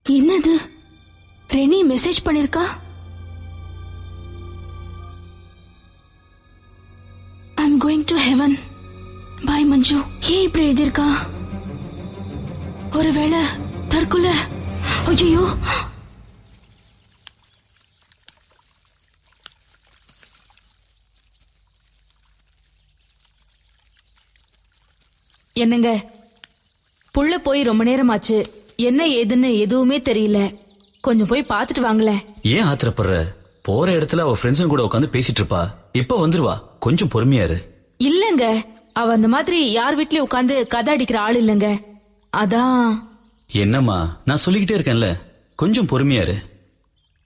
என்னது ரெனி மெசேஜ் பண்ணிருக்கா I'm going to heaven bye Manju ஏன் இப்படி எழுதியிருக்கா ஒருவேளை தற்கொலை ஐயோ என்னங்க புள்ள போய் ரொம்ப நேரமாச்சு என்ன ஏதுன்னு எதுவுமே தெரியல கொஞ்சம் போய் பார்த்துட்டு வாங்களேன் ஏன் ஆத்திரப்படுற போற இடத்துல அவ ஃப்ரெண்ட்ஸும் கூட உட்காந்து பேசிட்டு இருப்பா இப்ப வந்துருவா கொஞ்சம் பொறுமையா இரு இல்லங்க அவ அந்த மாதிரி யார் வீட்லயும் உட்காந்து கதை அடிக்கிற ஆள் இல்லங்க அதான் என்னம்மா நான் சொல்லிக்கிட்டே இருக்கேன்ல கொஞ்சம் பொறுமையா இரு